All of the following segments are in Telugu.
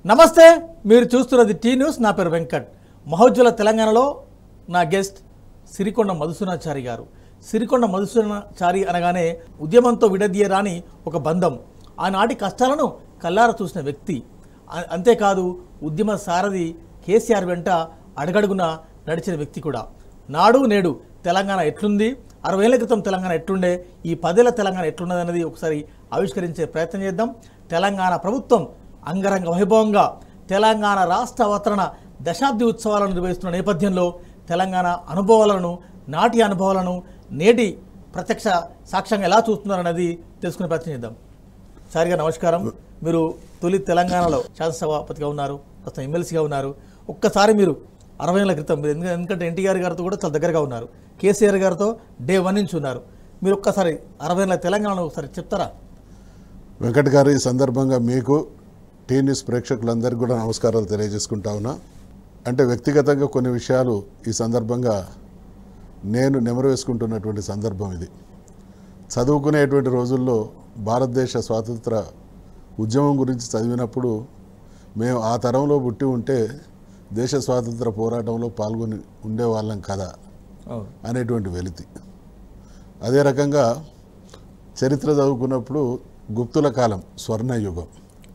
నమస్తే మీరు చూస్తున్నది టీ న్యూస్ నా పేరు వెంకట్ మహోజ్వల తెలంగాణలో నా గెస్ట్ సిరికొండ మధుసూనాచారి గారు సిరికొండ మధుసూనాచారి అనగానే ఉద్యమంతో విడదీయరాని ఒక బంధం ఆనాటి కష్టాలను కల్లార చూసిన వ్యక్తి అ- అంతేకాదు ఉద్యమ సారథి కేసీఆర్ వెంట అడగడుగున నడిచిన వ్యక్తి కూడా నాడు నేడు తెలంగాణ ఎట్లుంది అరవై ఏళ్ల క్రితం తెలంగాణ ఎట్లుండే ఈ పదేళ్ల తెలంగాణ ఎట్లున్నది అనేది ఒకసారి ఆవిష్కరించే ప్రయత్నం చేద్దాం తెలంగాణ ప్రభుత్వం అంగరంగ వైభవంగా తెలంగాణ రాష్ట్ర అవతరణ దశాబ్ది ఉత్సవాలను నిర్వహిస్తున్న నేపథ్యంలో తెలంగాణ అనుభవాలను నాటి అనుభవాలను నేటి ప్రత్యక్ష సాక్ష్యంగా ఎలా చూస్తున్నారనేది తెలుసుకునే ప్రయత్నం చేద్దాం సారిగా నమస్కారం మీరు తొలి తెలంగాణలో శాసనసభాపతిగా ఉన్నారు ప్రస్తుతం ఎమ్మెల్సీగా ఉన్నారు ఒక్కసారి మీరు అరవై ఏళ్ళ క్రితం మీరు ఎందుకంటే- ఎందుకంటే ఎన్టీఆర్ గారితో కూడా చాలా దగ్గరగా ఉన్నారు కేసీఆర్ గారితో డే వన్ నుంచి ఉన్నారు మీరు ఒక్కసారి అరవై ఏళ్ళ తెలంగాణలో ఒకసారి చెప్తారా వెంకట్ గారు ఈ సందర్భంగా మీకు టీ న్యూస్ ప్రేక్షకులందరికీ కూడా నమస్కారాలు తెలియజేసుకుంటా ఉన్నా అంటే వ్యక్తిగతంగా కొన్ని విషయాలు ఈ సందర్భంగా నేను నెమరు వేసుకుంటున్నటువంటి సందర్భం ఇది చదువుకునేటువంటి రోజుల్లో భారతదేశ స్వాతంత్ర ఉద్యమం గురించి చదివినప్పుడు మేము ఆ తరంలో పుట్టి ఉంటే దేశ స్వాతంత్ర పోరాటంలో పాల్గొని ఉండేవాళ్ళం కదా అవును అనేటువంటి వెలితి అదే రకంగా చరిత్ర చదువుకున్నప్పుడు గుప్తుల కాలం స్వర్ణయుగం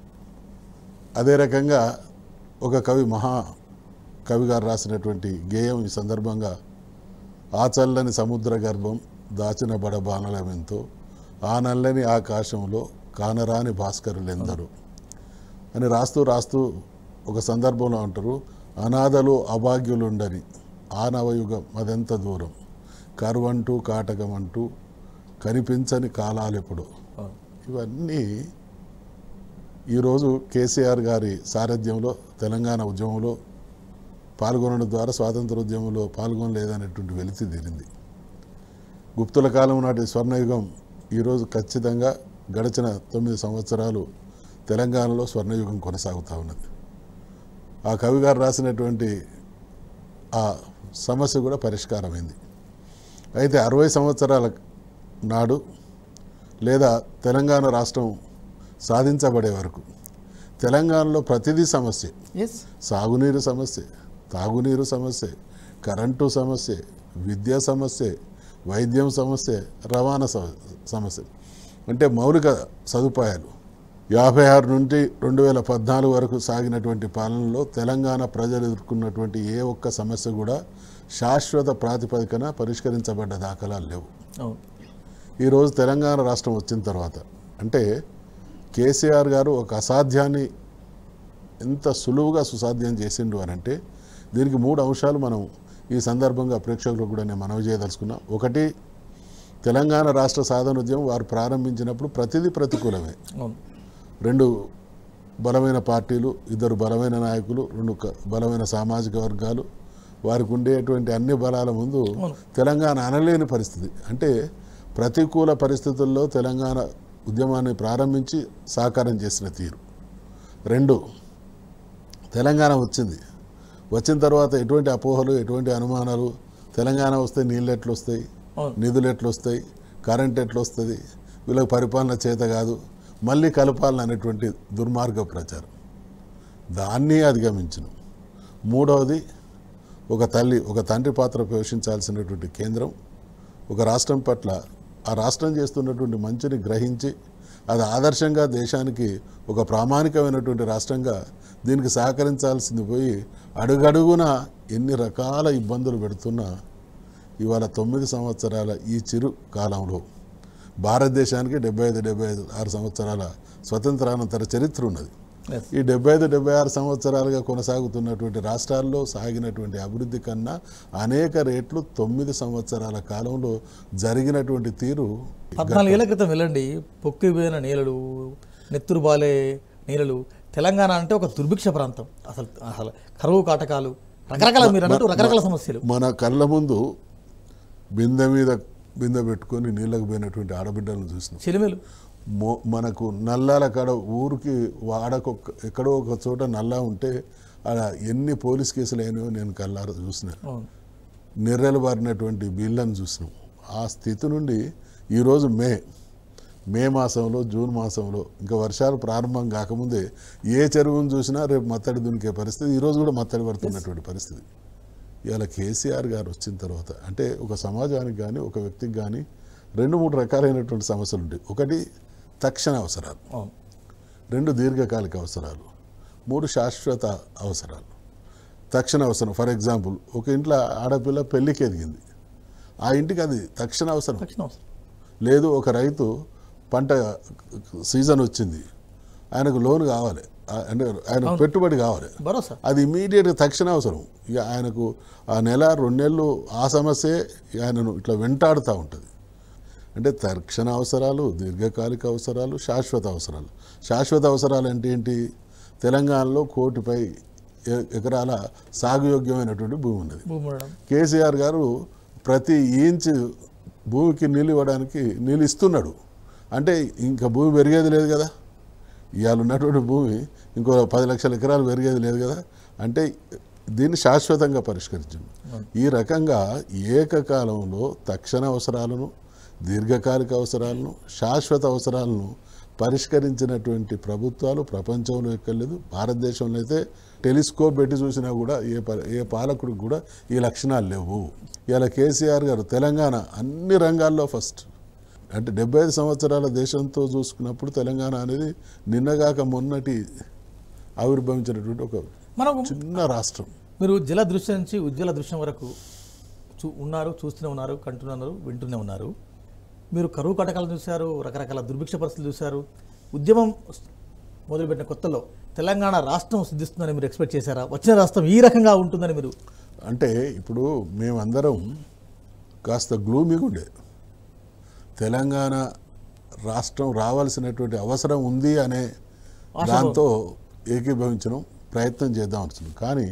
అదే రకంగా ఒక కవి మహా కవి గారు రాసినటువంటి గేయం ఈ సందర్భంగా ఆ చల్లని సముద్ర గర్భం దాచిన బడబానలమెంతో ఆ నల్లని ఆకాశంలో కానరాని భాస్కరులెందరూ అని రాస్తూ రాస్తూ ఒక సందర్భంలో అంటారు అనాథలు అభాగ్యులుండని ఆ నవయుగం అదెంత దూరం కరువంటూ కాటకమంటూ కనిపించని కాలాలెప్పుడు అవును ఇవన్నీ ఈరోజు కేసీఆర్ గారి సారథ్యంలో తెలంగాణ ఉద్యమంలో పాల్గొనడం ద్వారా స్వాతంత్ర ఉద్యమంలో పాల్గొనలేదనేటువంటి వెలితి తీరింది గుప్తుల కాలం నాటి స్వర్ణయుగం ఈరోజు ఖచ్చితంగా గడిచిన తొమ్మిది సంవత్సరాలు తెలంగాణలో స్వర్ణయుగం కొనసాగుతూ ఉన్నది ఆ కవి గారు రాసినటువంటి ఆ సమస్య కూడా పరిష్కారమైంది అయితే అరవై సంవత్సరాల నాడు లేదా తెలంగాణ రాష్ట్రం సాధించబడే వరకు తెలంగాణలో ప్రతిదీ సమస్య ఎస్ సాగునీరు సమస్య తాగునీరు సమస్య కరెంటు సమస్య విద్యా సమస్య వైద్యం సమస్య రవాణా సమ- సమస్య అంటే మౌలిక సదుపాయాలు యాభై ఆరు నుండి రెండు వేల పద్నాలుగు వరకు సాగినటువంటి పాలనలో తెలంగాణ ప్రజలు ఎదుర్కొన్నటువంటి ఏ ఒక్క సమస్య కూడా శాశ్వత ప్రాతిపదికన పరిష్కరించబడ్డ దాఖలాలు లేవు అవును ఈరోజు తెలంగాణ రాష్ట్రం వచ్చిన తర్వాత అంటే కేసీఆర్ గారు ఒక అసాధ్యాన్ని ఎంత సులువుగా సుసాధ్యం చేసిండు అని అంటే దీనికి మూడు అంశాలు మనం ఈ సందర్భంగా ప్రేక్షకులకు కూడా నేను మనవి చేయదలుచుకున్నా ఒకటి తెలంగాణ రాష్ట్ర సాధన ఉద్యమం వారు ప్రారంభించినప్పుడు ప్రతిదీ ప్రతికూలమే అవును రెండు బలమైన పార్టీలు ఇద్దరు బలమైన నాయకులు రెండు క- బలమైన సామాజిక వర్గాలు వారికి ఉండేటువంటి అన్ని బలాల ముందు తెలంగాణ అనలేని పరిస్థితి అంటే ప్రతికూల పరిస్థితుల్లో తెలంగాణ ఉద్యమాన్ని ప్రారంభించి సాకారం చేసిన తీరు రెండు తెలంగాణ వచ్చింది వచ్చిన తర్వాత ఎటువంటి అపోహలు ఎటువంటి అనుమానాలు తెలంగాణ వస్తే నీళ్ళు ఎట్లు వస్తాయి అవును. నిధులు ఎట్లు వస్తాయి కరెంట్ ఎట్లు వస్తుంది వీళ్ళకి పరిపాలన చేత కాదు మళ్ళీ కలపాలని అనేటువంటి దుర్మార్గ ప్రచారం దాన్ని అధిగమించను మూడవది ఒక తల్లి ఒక తండ్రి పాత్ర పోషించాల్సినటువంటి కేంద్రం ఒక రాష్ట్రం పట్ల ఆ రాష్ట్రం చేస్తున్నటువంటి మంచిని గ్రహించి అది ఆదర్శంగా దేశానికి ఒక ప్రామాణికమైనటువంటి రాష్ట్రంగా దీనికి సహకరించాల్సింది పోయి అడుగడుగున ఎన్ని రకాల ఇబ్బందులు పెడుతున్నా ఇవాళ తొమ్మిది సంవత్సరాల ఈ చిరు కాలంలో భారతదేశానికి డెబ్బై ఐదు డెబ్బై ఐదు ఆరు సంవత్సరాల స్వతంత్రానంతర చరిత్ర ఉన్నది ఎస్ ఈ డెబ్బై ఐదు డెబ్బై ఆరు సంవత్సరాలుగా కొనసాగుతున్నటువంటి రాష్ట్రాల్లో సాగినటువంటి అభివృద్ధి కన్నా అనేక రేట్లు తొమ్మిది సంవత్సరాల కాలంలో జరిగినటువంటి తీరు పద్నాలుగు ఏళ్ల క్రితం వెళ్ళండి పొక్కిపోయిన నీళ్ళలు నెత్తురు బాలే నీళ్ళలు తెలంగాణ అంటే ఒక దుర్భిక్ష ప్రాంతం అసలు అసలు కరువు కాటకాలు రకరకాల మీరు అన్నట్టు రకరకాల సమస్యలు మన కళ్ళ ముందు బిందె మీద బిందె పెట్టుకొని నీళ్ళకు పోయినటువంటి ఆడబిడ్డలను చూసినాం చిలిమెలు మో మనకు నల్లాల కాడ ఊరికి వాడకొక్క ఎక్కడో ఒక చోట నల్లా ఉంటే ఆడ ఎన్ని పోలీస్ కేసులు అయినాయో నేను కళ్ళారా చూసిన అవును నెర్రెలు బారినటువంటి బిల్లను చూసినాం ఆ స్థితి నుండి ఈరోజు మే మే మాసంలో జూన్ మాసంలో ఇంకా వర్షాలు ప్రారంభం కాకముందే ఏ చెరువును చూసినా రేపు మత్తడి దునికే పరిస్థితి ఈరోజు కూడా మత్తడి పడుతున్నటువంటి పరిస్థితి ఇవాళ కేసీఆర్ గారు వచ్చిన తర్వాత అంటే ఒక సమాజానికి కానీ ఒక వ్యక్తికి కానీ రెండు మూడు రకాలైనటువంటి సమస్యలు ఉంటాయి ఒకటి తక్షణ అవసరాలు అవును రెండు దీర్ఘకాలిక అవసరాలు మూడు శాశ్వత అవసరాలు తక్షణ అవసరం ఫర్ ఎగ్జాంపుల్ ఒక ఇంట్లో ఆడపిల్ల పెళ్ళికి ఎదిగింది ఆ ఇంటికి అది తక్షణ అవసరం తక్షణ అవసరం లేదు ఒక రైతు పంట సీజన్ వచ్చింది ఆయనకు లోన్ కావాలి ఆ- అంటే ఆయన పెట్టుబడి కావాలి భరోసా అది ఇమీడియట్గా తక్షణ అవసరం ఇక ఆయనకు ఆ నెల రెండు నెలలు ఆ సమస్యే ఆయనను ఇట్లా వెంటాడుతూ ఉంటుంది అంటే తక్షణ అవసరాలు దీర్ఘకాలిక అవసరాలు శాశ్వత అవసరాలు శాశ్వత అవసరాలు అంటే ఏంటి తెలంగాణలో కోటిపై ఎ- ఎకరాల సాగుయోగ్యమైనటువంటి భూమి ఉన్నది భూమి ఉండడం కేసీఆర్ గారు ప్రతి ఇంచ్ భూమికి నీళ్ళు ఇవ్వడానికి నీళ్ళు ఇస్తున్నాడు అంటే ఇంకా భూమి పెరిగేది లేదు కదా ఇవాళ ఉన్నటువంటి భూమి ఇంకో పది లక్షల ఎకరాలు పెరిగేది లేదు కదా అంటే దీన్ని శాశ్వతంగా పరిష్కరించింది ఈ రకంగా ఏకకాలంలో తక్షణ అవసరాలను దీర్ఘకాలిక అవసరాలను శాశ్వత అవసరాలను పరిష్కరించినటువంటి ప్రభుత్వాలు ప్రపంచంలో ఎక్కర్లేదు భారతదేశంలో అయితే టెలిస్కోప్ పెట్టి చూసినా కూడా ఏ ప- ఏ పాలకుడికి కూడా ఈ లక్షణాలు లేవు ఇలా కేసీఆర్ గారు తెలంగాణ అన్ని రంగాల్లో ఫస్ట్ అంటే డెబ్బై ఐదు సంవత్సరాల దేశంతో చూసుకున్నప్పుడు తెలంగాణ అనేది నిన్నగాక మొన్నటి ఆవిర్భవించినటువంటి ఒక మనం చిన్న రాష్ట్రం మీరు జల దృశ్యం నుంచి ఉజ్వల దృశ్యం వరకు చూ ఉన్నారు చూస్తూనే ఉన్నారు కంటున్నారు వింటూనే ఉన్నారు మీరు కరువు కటకాలు చూశారు రకరకాల దుర్భిక్ష పరిస్థితులు చూశారు ఉద్యమం మొదలుపెట్టిన కొత్తలో తెలంగాణ రాష్ట్రం సిద్ధిస్తుందని మీరు ఎక్స్పెక్ట్ చేశారా వచ్చిన రాష్ట్రం ఈ రకంగా ఉంటుందని మీరు అంటే ఇప్పుడు మేమందరం కాస్త గ్లూమీగా ఉండే తెలంగాణ రాష్ట్రం రావాల్సినటువంటి అవసరం ఉంది అనే దాంతో ఏకీభవించడం ప్రయత్నం చేద్దాం అనుకున్నాం కానీ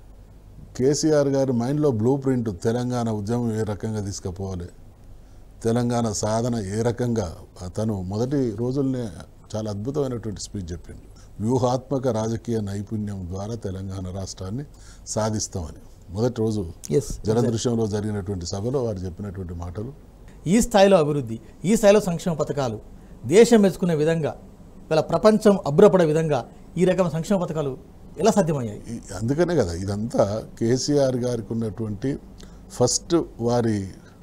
కేసీఆర్ గారి మైండ్లో బ్లూ ప్రింట్ తెలంగాణ ఉద్యమం ఏ రకంగా తీసుకుపోవాలి తెలంగాణ సాధన ఏ రకంగా తను మొదటి రోజుల్నే చాలా అద్భుతమైనటువంటి స్పీచ్ చెప్పిండు వ్యూహాత్మక రాజకీయ నైపుణ్యం ద్వారా తెలంగాణ రాష్ట్రాన్ని సాధిస్తామని మొదటి రోజు ఎస్ జలదృశ్యంలో జరిగినటువంటి సభలో వారు చెప్పినటువంటి మాటలు ఈ స్థాయిలో అభివృద్ధి ఈ స్థాయిలో సంక్షేమ పథకాలు దేశం మెచ్చుకునే విధంగా ఇలా ప్రపంచం అబ్బురపడే విధంగా ఈ రకమైన సంక్షేమ పథకాలు ఎలా సాధ్యమయ్యాయి ఈ- అందుకనే కదా ఇదంతా కేసీఆర్ గారికి ఉన్నటువంటి ఫస్ట్ వారి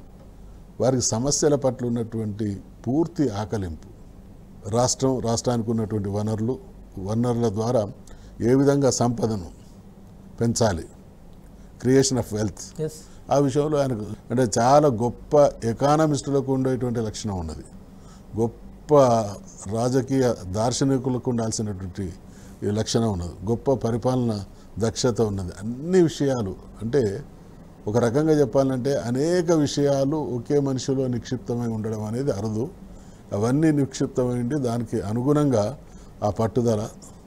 వారికి సమస్యల పట్ల ఉన్నటువంటి పూర్తి ఆకలింపు రాష్ట్రం రాష్ట్రానికి ఉన్నటువంటి వనరులు వనరుల ద్వారా ఏ విధంగా సంపదను పెంచాలి క్రియేషన్ ఆఫ్ వెల్త్ ఎస్ ఆ విషయంలో ఆయనకు అంటే చాలా గొప్ప ఎకానమిస్టులకు ఉండేటువంటి లక్షణం ఉన్నది గొప్ప రాజకీయ దార్శనికులకు ఉండాల్సినటువంటి ఈ లక్షణం ఉన్నది గొప్ప పరిపాలన దక్షత ఉన్నది అన్ని విషయాలు అంటే ఒక రకంగా చెప్పాలంటే అనేక విషయాలు ఒకే మనిషిలో నిక్షిప్తమై ఉండడం అనేది అరుదు అవన్నీ నిక్షిప్తమైంది దానికి అనుగుణంగా ఆ పట్టుదల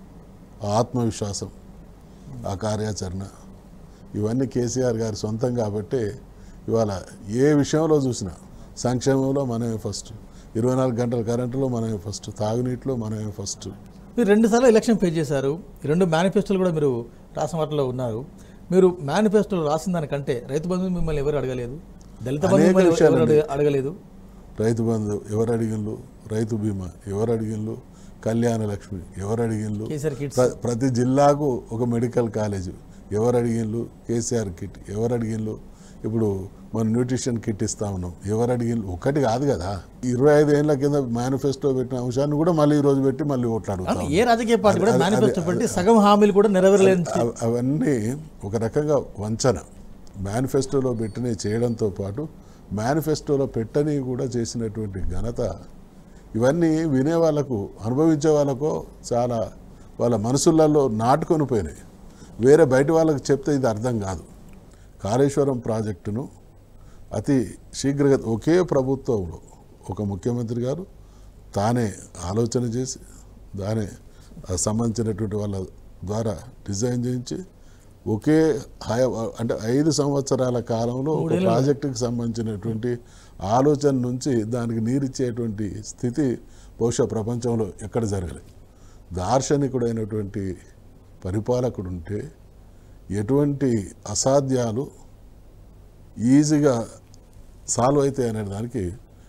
ఆ ఆత్మవిశ్వాసం ఆ కార్యాచరణ ఇవన్నీ కేసీఆర్ గారి సొంతం కాబట్టి ఇవాళ ఏ విషయంలో చూసినా సంక్షేమంలో మనమే ఫస్ట్ ఇరవై నాలుగు గంటల కరెంటులో మనమే ఫస్ట్ తాగునీటిలో మనమే ఫస్ట్ మీరు రెండుసార్లు ఎలక్షన్ పే చేశారు ఈ రెండు మేనిఫెస్టోలు కూడా మీరు రాసిన వాటిలో ఉన్నారు మీరు మేనిఫెస్టోలు రాసిన దానికంటే రైతు బంధు మిమ్మల్ని ఎవరు అడగలేదు దళిత బంధు అనేక మిమ్మల్ని ఎవరు విషయాలండి. అడగ- అడగలేదు రైతు బంధు ఎవరు అడిగిన్లు రైతు బీమా ఎవరు అడిగిన్లు కళ్యాణ లక్ష్మి ఎవరు అడిగిన్లు కేసీఆర్ కిట్స్ ప్ర- ప్రతి జిల్లాకు ఒక మెడికల్ కాలేజ్ ఎవరు అడిగిన్లు కేసీఆర్ కిట్ ఎవరు అడిగిన్లు ఇప్పుడు మన న్యూట్రిషన్ కిట్ ఇస్తా ఉన్నాం ఎవరు అడిగిన్లు ఒకటి కాదు కదా ఇరవై ఐదు ఏళ్ళ కింద మేనిఫెస్టో పెట్టిన అంశాన్ని కూడా మళ్ళీ ఈ రోజు పెట్టి మళ్ళీ ఓట్లు అంటే అడుగుతాం ఏ రాజకీయ పార్టీ కూడా అది- మేనిఫెస్టో అది- పెట్టి సగం హామీలు కూడా నెరవేరలేని అవ- అవన్నీ ఒక రకంగా వంచన మేనిఫెస్టోలో పెట్టినవి చేయడంతో పాటు మేనిఫెస్టోలో పెట్టని కూడా చేసినటువంటి ఘనత ఇవన్నీ వినే వాళ్ళకు అనుభవించే వాళ్ళకో చాలా వాళ్ళ మనసులలో నాటుకొని పోయినాయి వేరే బయట వాళ్ళకి చెప్తే ఇది అర్థం కాదు కాళేశ్వరం ప్రాజెక్టును అతి శీఘ్రగ ఒకే ప్రభుత్వంలో ఒక ముఖ్యమంత్రి గారు తానే ఆలోచన చేసి దానే ఆ సంబంధించినటువంటి వాళ్ళ ద్వారా డిజైన్ చేయించి ఒకే హయ అంటే ఐదు సంవత్సరాల కాలంలో ఒక మూడేళ్ళు. ప్రాజెక్టుకి సంబంధించినటువంటి ఆలోచన నుంచి దానికి నీరిచ్చేటువంటి స్థితి బహుశా ప్రపంచంలో ఎక్కడ జరగలేదు దార్శనికుడైనటువంటి పరిపాలకుడు ఉంటే ఎటువంటి అసాధ్యాలు ఈజీగా సాల్వ్ అవుతాయి అనే దానికి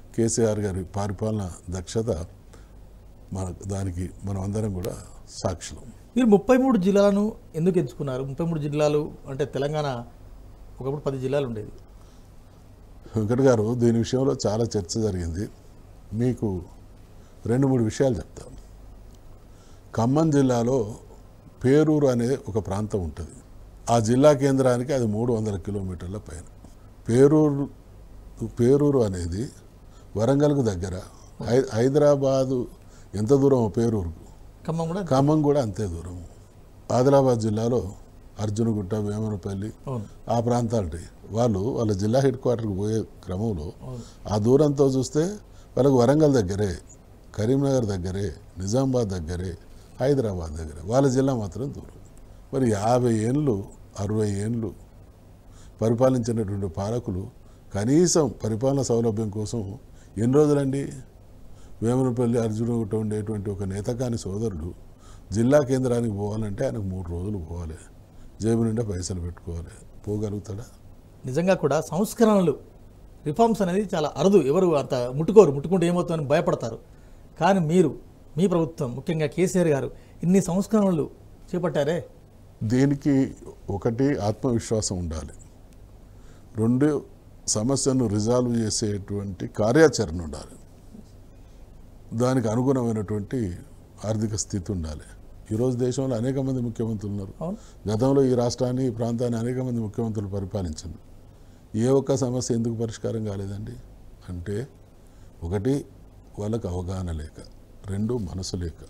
కేసీఆర్ గారి పరిపాలన దక్షత మన దానికి మనం అందరం కూడా సాక్షులం మీరు ముప్పై మూడు జిల్లాలను ఎందుకు ఎంచుకున్నారు ముప్పై మూడు జిల్లాలు అంటే తెలంగాణ ఒకప్పుడు పది జిల్లాలు ఉండేది వెంకట్ గారు దీని విషయంలో చాలా చర్చ జరిగింది మీకు రెండు మూడు విషయాలు చెప్తాను ఖమ్మం జిల్లాలో పేరూరు అనే ఒక ప్రాంతం ఉంటుంది ఆ జిల్లా కేంద్రానికి అది మూడు వందల కిలోమీటర్ల పైన పేరూరు పేరూరు అనేది వరంగల్కు దగ్గర హై హైదరాబాదు ఎంత దూరం పేరూరుకు ఖమ్మం కూడా ఖమ్మం కూడా అంతే దూరం ఆదిలాబాద్ జిల్లాలో అర్జునగుట్ట వేమనపల్లి అవును ఆ ప్రాంతాలటి వాళ్ళు వాళ్ళ జిల్లా హెడ్ క్వార్టర్కి పోయే క్రమంలో అవును ఆ దూరంతో చూస్తే వాళ్ళకు వరంగల్ దగ్గరే కరీంనగర్ దగ్గరే నిజామాబాద్ దగ్గరే హైదరాబాద్ దగ్గరే వాళ్ళ జిల్లా మాత్రం దూరం మరి యాభై ఏండ్లు అరవై ఏండ్లు పరిపాలించినటువంటి పాలకులు కనీసం పరిపాలన సౌలభ్యం కోసం ఎన్ని రోజులండి వేమనపల్లి అర్జునగుట్ట ఉండేటువంటి ఒక నేతకాని సోదరుడు జిల్లా కేంద్రానికి పోవాలంటే ఆయనకు మూడు రోజులు పోవాలి జేబు నిండా పైసలు పెట్టుకోవాలి పోగలుగుతాడా నిజంగా కూడా సంస్కరణలు రిఫార్మ్స్ అనేది చాలా అరుదు ఎవరు అంత ముట్టుకోరు ముట్టుకుంటే ఏమవుతుందని భయపడతారు కానీ మీరు మీ ప్రభుత్వం ముఖ్యంగా కేసీఆర్ గారు ఇన్ని సంస్కరణలు చేపట్టారే దీనికి ఒకటి ఆత్మవిశ్వాసం ఉండాలి రెండు సమస్యను రిజాల్వ్ చేసేటువంటి కార్యాచరణ ఉండాలి దానికి అనుగుణమైనటువంటి ఆర్థిక స్థితి ఉండాలి ఈరోజు దేశంలో అనేక మంది ముఖ్యమంత్రులు ఉన్నారు అవును గతంలో ఈ రాష్ట్రాన్ని ఈ ప్రాంతాన్ని అనేక మంది ముఖ్యమంత్రులు పరిపాలించారు ఏ ఒక్క సమస్య ఎందుకు పరిష్కారం కాలేదండి అంటే ఒకటి వాళ్ళకు అవగాహన లేక రెండు మనసు లేక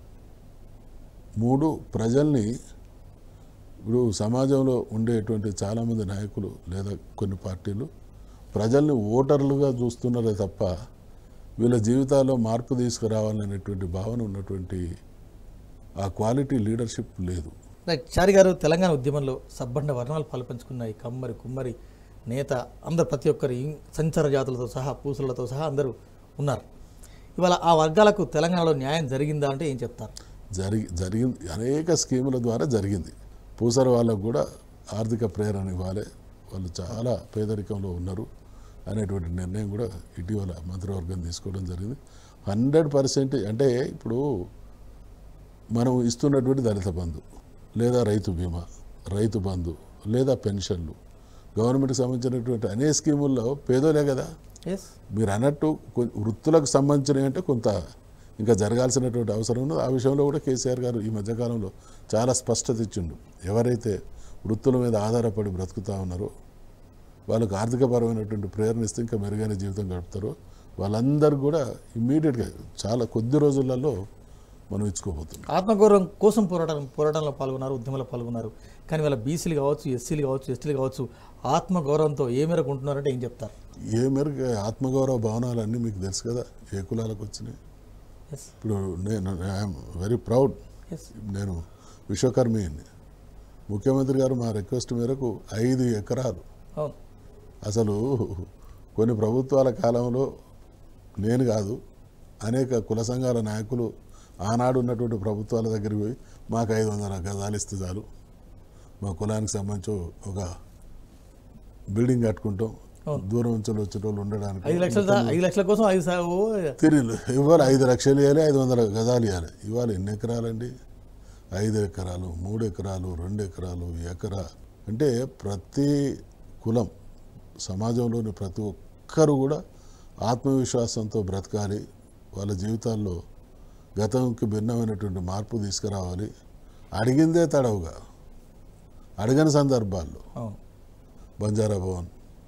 మూడు ప్రజల్ని ఇప్పుడు సమాజంలో ఉండేటువంటి చాలామంది నాయకులు లేదా కొన్ని పార్టీలు ప్రజల్ని ఓటర్లుగా చూస్తున్నారే తప్ప వీళ్ళ జీవితాల్లో మార్పు తీసుకురావాలనేటువంటి భావన ఉన్నటువంటి ఆ క్వాలిటీ లీడర్షిప్ లేదు రైట్ చారి గారు తెలంగాణ ఉద్యమంలో సబ్బండ వర్ణాలు పాల్పంచుకున్నాయి కమ్మరి కుమ్మరి నేత అందరు ప్రతి ఒక్కరు ఇం- సంచార జాతులతో సహా పూసలతో సహా అందరూ ఉన్నారు ఇవాళ ఆ వర్గాలకు తెలంగాణలో న్యాయం జరిగిందా అంటే ఏం చెప్తారు జరిగి జరిగింది అనేక స్కీముల ద్వారా జరిగింది పూసర వాళ్ళకు కూడా ఆర్థిక ప్రేరణ ఇవ్వాలి వాళ్ళు చాలా పేదరికంలో ఉన్నారు అనేటువంటి నిర్ణయం కూడా ఇటీవల మంత్రివర్గం తీసుకోవడం జరిగింది హండ్రెడ్ పర్సెంట్ అంటే ఇప్పుడు మనం ఇస్తున్నటువంటి దళిత బంధు లేదా రైతు బీమా రైతు బంధు లేదా పెన్షన్లు గవర్నమెంట్కి సంబంధించినటువంటి అనేక స్కీముల్లో పేదోలే కదా ఎస్ మీరు అన్నట్టు కొ- వృత్తులకు సంబంధించినవి అంటే కొంత ఇంకా జరగాల్సినటువంటి అవసరం ఉన్నది ఆ విషయంలో కూడా కేసీఆర్ గారు ఈ మధ్యకాలంలో చాలా స్పష్టత ఇచ్చిండు ఎవరైతే వృత్తుల మీద ఆధారపడి బ్రతుకుతా ఉన్నారో వాళ్ళకు ఆర్థికపరమైనటువంటి ప్రేరణ ఇస్తే ఇంకా మెరుగైన జీవితం గడుపుతారో వాళ్ళందరూ కూడా ఇమ్మీడియట్గా చాలా కొద్ది రోజులలో మనం ఇచ్చుకోబోతున్నాం ఆత్మగౌరవం కోసం పోరాటం పోరాటంలో పాల్గొన్నారు ఉద్యమంలో పాల్గొన్నారు కానీ వాళ్ళ బీసీలు కావచ్చు ఎస్సీలు కావచ్చు ఎస్టీలు కావచ్చు ఆత్మగౌరవంతో ఏ మేరకు ఉంటున్నారంటే ఏం చెప్తారు ఏ మేరకు ఆత్మగౌరవ భవనాలన్నీ మీకు తెలుసు కదా ఏ కులాలకు వచ్చినాయి ఎస్ ఇప్పుడు నేను ఐఎమ్ వెరీ ప్రౌడ్ ఎస్ నేను విశ్వకర్మిని ముఖ్యమంత్రి గారు మా రిక్వెస్ట్ మేరకు ఐదు ఎకరాలు అవును అసలు కొన్ని ప్రభుత్వాల కాలంలో నేను కాదు అనేక కుల సంఘాల నాయకులు ఆనాడు ఉన్నటువంటి ప్రభుత్వాల దగ్గరికి పోయి మాకు ఐదు వందల గజాలు ఇస్తే చాలు మా కులానికి సంబంధించి ఒక బిల్డింగ్ కట్టుకుంటాం అవును. దూరం నుంచి వచ్చే వాళ్ళు ఉండడానికి ఐదు లక్షల దా- ఐదు లక్షల కోసం ఐదు సా- ఓ తిరిగి ఇవ్వాలి ఐదు లక్షలు ఇవ్వాలి ఐదు వందల గజాలు ఇవ్వాలి ఇవాళ ఎన్ని ఎకరాలండి ఐదు ఎకరాలు మూడు ఎకరాలు రెండు ఎకరాలు ఎకరా అంటే ప్రతి కులం సమాజంలోని ప్రతి ఒక్కరు కూడా ఆత్మవిశ్వాసంతో బ్రతకాలి వాళ్ళ జీవితాల్లో గతంకి భిన్నమైనటువంటి మార్పు తీసుకురావాలి అడిగిందే తడవుగా అడగని సందర్భాల్లో అవును బంజారా భవన్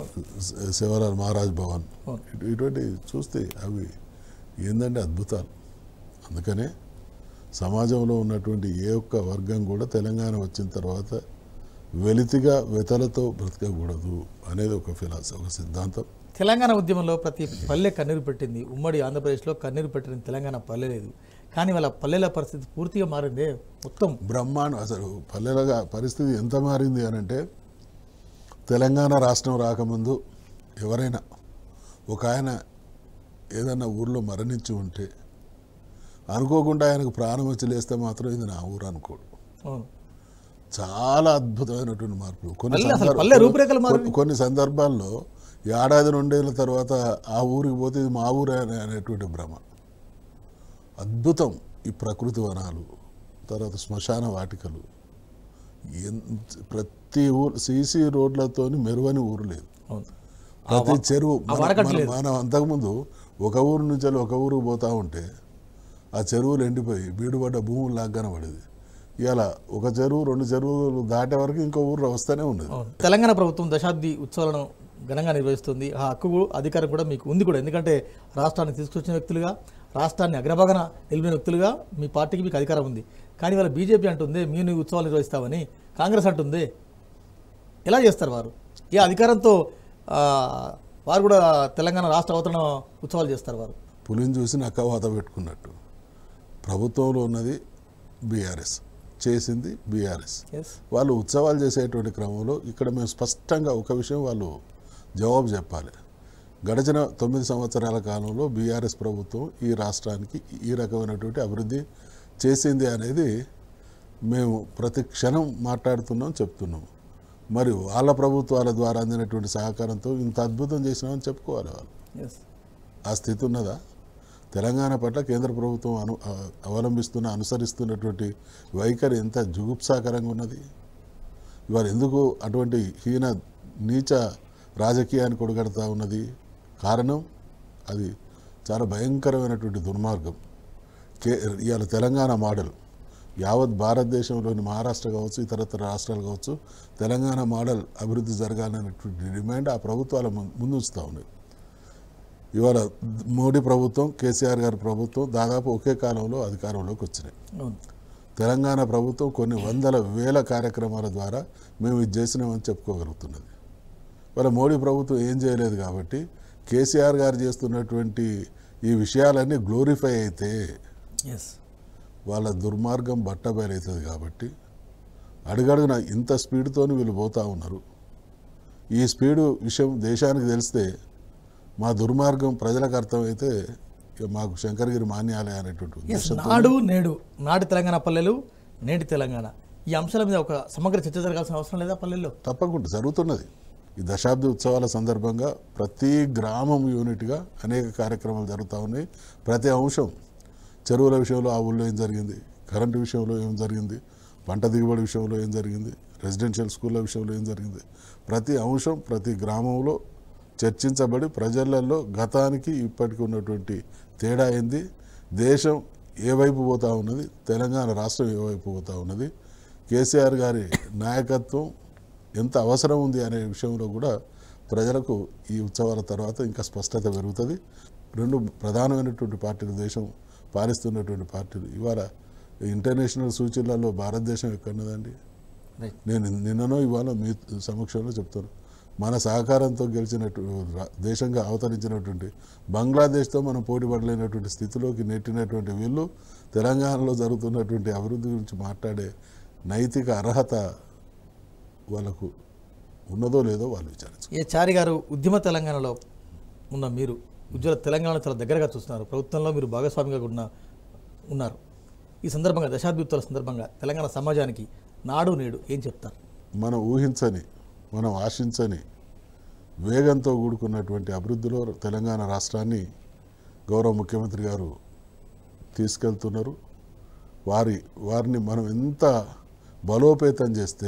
శివలాల్ మహారాజ్ భవన్ అవును. ఇటు- ఇటువంటి చూస్తే అవి ఏందంటే అద్భుతాలు అందుకనే సమాజంలో ఉన్నటువంటి ఏ ఒక్క వర్గం కూడా తెలంగాణ వచ్చిన తర్వాత వెలితిగా వెతలతో బ్రతకకూడదు అనేది ఒక ఫిలాసఫీ ఒక సిద్ధాంతం తెలంగాణ ఉద్యమంలో ప్రతి పల్లె కన్నీరు పెట్టింది ఉమ్మడి ఆంధ్రప్రదేశ్లో కన్నీరు పెట్టిన తెలంగాణ పల్లె లేదు కానీ వాళ్ళ పల్లెల పరిస్థితి పూర్తిగా మారిందే మొత్తం బ్రహ్మాండం అసలు పల్లెలుగా పరిస్థితి ఎంత మారింది అని అంటే తెలంగాణ రాష్ట్రం రాకముందు ఎవరైనా ఒక ఆయన ఏదన్నా ఊర్లో మరణించి ఉంటే అనుకోకుండా ఆయనకు ప్రాణం వచ్చి లేస్తే మాత్రం ఇది నా ఊరు అనుకోడు అవును చాలా అద్భుతమైనటువంటి మార్పులు కొన్ని పల్లె అసలు సందర్భ- పల్లె రూపురేఖలు మారినాయి. కొన్ని- కొన్ని సందర్భాల్లో ఏడాది రెండేళ్ల తర్వాత ఆ ఊరికి పోతే ఇది మా ఊరే అనే అనేటువంటి భ్రమ అద్భుతం ఈ ప్రకృతి వనాలు తర్వాత శ్మశాన వాటికలు ఎంత ప్రతి ఊరు సీసీ రోడ్లతోని మెరువని ఊరు లేదు అవును ప్రతి చెరువు ఆ మన- వరకట్టు మన- లేదు. మనం అంతకుముందు ఒక ఊరు నుంచి వెళ్ళి ఒక ఊరికి పోతా ఉంటే ఆ చెరువులు ఎండిపోయి బీడుపడ్డ భూములు లాగ్గానే పడేది ఇవాళ ఒక చెరువు రెండు చెరువులు దాటే వరకు ఇంకో ఊరు వస్తూనే ఉన్నది అవును తెలంగాణ ప్రభుత్వం దశాబ్ది ఉత్సవాలను ఘనంగా నిర్వహిస్తుంది ఆ హక్కు కూడా- అధికారం కూడా మీకు ఉంది కూడా ఎందుకంటే రాష్ట్రాన్ని తీసుకొచ్చిన వ్యక్తులుగా రాష్ట్రాన్ని అగ్రభాగన నిలిపిన వ్యక్తులుగా మీ పార్టీకి మీకు అధికారం ఉంది కానీ వాళ్ళ బీజేపీ అంటుంది మీరు నీ ఉత్సవాలు నిర్వహిస్తామని కాంగ్రెస్ అంటుంది ఎలా చేస్తారు వారు ఏ అధికారంతో ఆ, వారు కూడా తెలంగాణ రాష్ట్ర అవతరణ ఉత్సవాలు చేస్తారు వారు పులిని చూసి నక్క వాత పెట్టుకున్నట్టు ప్రభుత్వంలో ఉన్నది బీఆర్ఎస్ చేసింది బీఆర్ఎస్ ఎస్ వాళ్ళు ఉత్సవాలు చేసేటువంటి క్రమంలో ఇక్కడ మేము స్పష్టంగా ఒక విషయం వాళ్ళు జవాబు చెప్పాలి గడిచిన తొమ్మిది సంవత్సరాల కాలంలో బీఆర్ఎస్ ప్రభుత్వం ఈ రాష్ట్రానికి ఈ రకమైనటువంటి అభివృద్ధి చేసింది అనేది మేము ప్రతి క్షణం మాట్లాడుతున్నాం చెప్తున్నాం మరి వాళ్ళ ప్రభుత్వాల ద్వారా అందినటువంటి సహకారంతో ఇంత అద్భుతం చేసినామని చెప్పుకోవాలి వాళ్ళు ఎస్ ఆ స్థితి ఉన్నదా తెలంగాణ పట్ల కేంద్ర ప్రభుత్వం అను ఆ, అవలంబిస్తున్న అనుసరిస్తున్నటువంటి వైఖరి ఎంత జుగుప్సాకరంగా ఉన్నది ఇవాళ ఎందుకు అటువంటి హీన నీచ రాజకీయాన్ని కొడగడతా ఉన్నది కారణం అది చాలా భయంకరమైనటువంటి దుర్మార్గం కే ఇవాళ తెలంగాణ మోడల్ యావత్ భారతదేశంలోని మహారాష్ట్ర కావచ్చు ఇతరత్ర రాష్ట్రాలు కావచ్చు తెలంగాణ మోడల్ అభివృద్ధి జరగాలనేటువంటి డిమాండ్ ఆ ప్రభుత్వాల ము- ముందు ఉంచుతూ ఉన్నాయి ఇవాళ మోడీ ప్రభుత్వం కేసీఆర్ గారి ప్రభుత్వం దాదాపు ఒకే కాలంలో అధికారంలోకి వచ్చినాయి అవును తెలంగాణ ప్రభుత్వం కొన్ని వందల వేల కార్యక్రమాల ద్వారా మేము ఇది చేసినామని చెప్పుకోగలుగుతున్నది వాళ్ళ మోడీ ప్రభుత్వం ఏం చేయలేదు కాబట్టి కేసీఆర్ గారు చేస్తున్నటువంటి ఈ విషయాలన్నీ గ్లోరిఫై అయితే ఎస్ వాళ్ళ దుర్మార్గం బట్టబయలవుతుంది కాబట్టి అడుగడుగున ఇంత స్పీడ్తోని వీళ్ళు పోతా ఉన్నారు ఈ స్పీడు విషయం దేశానికి తెలిస్తే మా దుర్మార్గం ప్రజలకు అర్థమైతే ఇక మాకు శంకరగిరి మాన్యాలయ అనేటువంటి ఎస్ ఉద్దేశంతో నాడు నేడు నాటి తెలంగాణ పల్లెలు నేటి తెలంగాణ ఈ అంశాల మీద ఒక సమగ్ర చర్చ జరగాల్సిన అవసరం లేదా పల్లెల్లో తప్పకుండా జరుగుతున్నది ఈ దశాబ్ది ఉత్సవాల సందర్భంగా ప్రతి గ్రామం యూనిట్గా అనేక కార్యక్రమాలు జరుగుతూ ఉన్నాయి ప్రతి అంశం చెరువుల విషయంలో ఆ ఊళ్ళో ఏం జరిగింది కరెంటు విషయంలో ఏం జరిగింది పంట దిగుబడి విషయంలో ఏం జరిగింది రెసిడెన్షియల్ స్కూళ్ళ విషయంలో ఏం జరిగింది ప్రతి అంశం ప్రతి గ్రామంలో చర్చించబడి ప్రజలలో గతానికి ఇప్పటికి ఉన్నటువంటి తేడా ఏంది దేశం ఏ వైపు పోతా ఉన్నది తెలంగాణ రాష్ట్రం ఏ వైపు పోతా ఉన్నది కేసీఆర్ గారి నాయకత్వం ఎంత అవసరం ఉంది అనే విషయంలో కూడా ప్రజలకు ఈ ఉత్సవాల తర్వాత ఇంకా స్పష్టత పెరుగుతుంది రెండు ప్రధానమైనటువంటి పార్టీలు దేశం పాలిస్తున్నటువంటి పార్టీలు ఇవాళ ఇంటర్నేషనల్ సూచీలలో భారతదేశం ఎక్కడున్నదండి రైట్ నేను నిన్ననో ఇవాళ మీ సమక్షంలో చెప్తాను మన సహకారంతో గెలిచినట్టు రా- దేశంగా అవతరించినటువంటి బంగ్లాదేశ్తో మనం పోటీ పడలేనటువంటి స్థితిలోకి నెట్టినటువంటి వీళ్ళు తెలంగాణలో జరుగుతున్నటువంటి అభివృద్ధి గురించి మాట్లాడే నైతిక అర్హత వాళ్ళకు ఉన్నదో లేదో వాళ్ళు విచారించు ఏ చారి గారు ఉద్యమ తెలంగాణలో ఉన్న మీరు ఉజ్వల తెలంగాణ చాలా దగ్గరగా చూస్తున్నారు ప్రభుత్వంలో మీరు భాగస్వామిగా కూడా ఉన్నారు ఈ సందర్భంగా దశాబ్దిత్వాల సందర్భంగా తెలంగాణ సమాజానికి నాడు నేడు ఏం చెప్తారు మనం ఊహించని మనం ఆశించని వేగంతో కూడుకున్నటువంటి అభివృద్ధిలో తెలంగాణ రాష్ట్రాన్ని గౌరవ ముఖ్యమంత్రి గారు తీసుకెళ్తున్నారు వారి వారిని మనం ఎంత బలోపేతం చేస్తే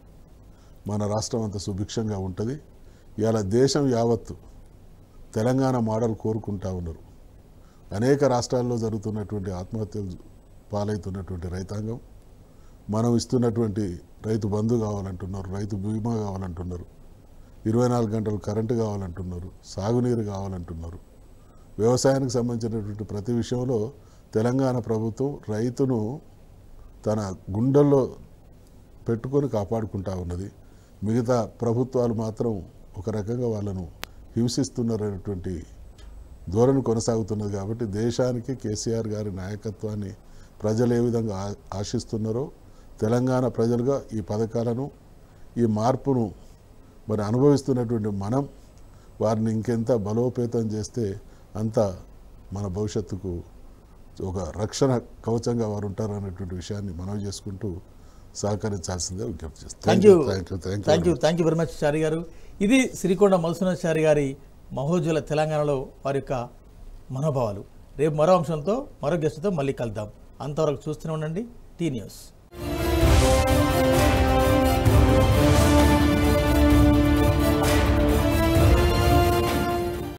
మన రాష్ట్రం అంత సుభిక్షంగా ఉంటుంది ఇవాళ దేశం యావత్తు తెలంగాణ మోడల్ కోరుకుంటా ఉన్నారు అనేక రాష్ట్రాల్లో జరుగుతున్నటువంటి ఆత్మహత్యలు పాలవుతున్నటువంటి రైతాంగం మనం ఇస్తున్నటువంటి రైతు బంధు కావాలంటున్నారు రైతు బీమా కావాలంటున్నారు ఇరవై నాలుగు గంటలు కరెంటు కావాలంటున్నారు సాగునీరు కావాలంటున్నారు వ్యవసాయానికి సంబంధించినటువంటి ప్రతి విషయంలో తెలంగాణ ప్రభుత్వం రైతును తన గుండెల్లో పెట్టుకొని కాపాడుకుంటా ఉన్నది మిగతా ప్రభుత్వాలు మాత్రం ఒక రకంగా వాళ్ళను హింసిస్తున్నారనేటువంటి ధోరణి కొనసాగుతున్నది కాబట్టి దేశానికి కేసీఆర్ గారి నాయకత్వాన్ని ప్రజలు ఏ విధంగా ఆ- ఆశిస్తున్నారో తెలంగాణ ప్రజలుగా ఈ పథకాలను ఈ మార్పును మరి అనుభవిస్తున్నటువంటి మనం వారిని ఇంకెంత బలోపేతం చేస్తే అంత మన భవిష్యత్తుకు ఒక రక్షణ కవచంగా వారు ఉంటారు అనేటువంటి విషయాన్ని మనవి చేసుకుంటూ సహకరించాల్సిందే విజ్ఞప్తి చేస్తాను thank you thank you thank thank you thank you very much Chary గారు ఇది సిరికొండ మధుసూనాచారి గారి మహోజ్వల తెలంగాణలో వారి యొక్క మనోభావాలు రేపు మరో అంశంతో మరో గెస్ట్తో మళ్ళీ కలుద్దాం అంతవరకు చూస్తూనే ఉండండి టీ న్యూస్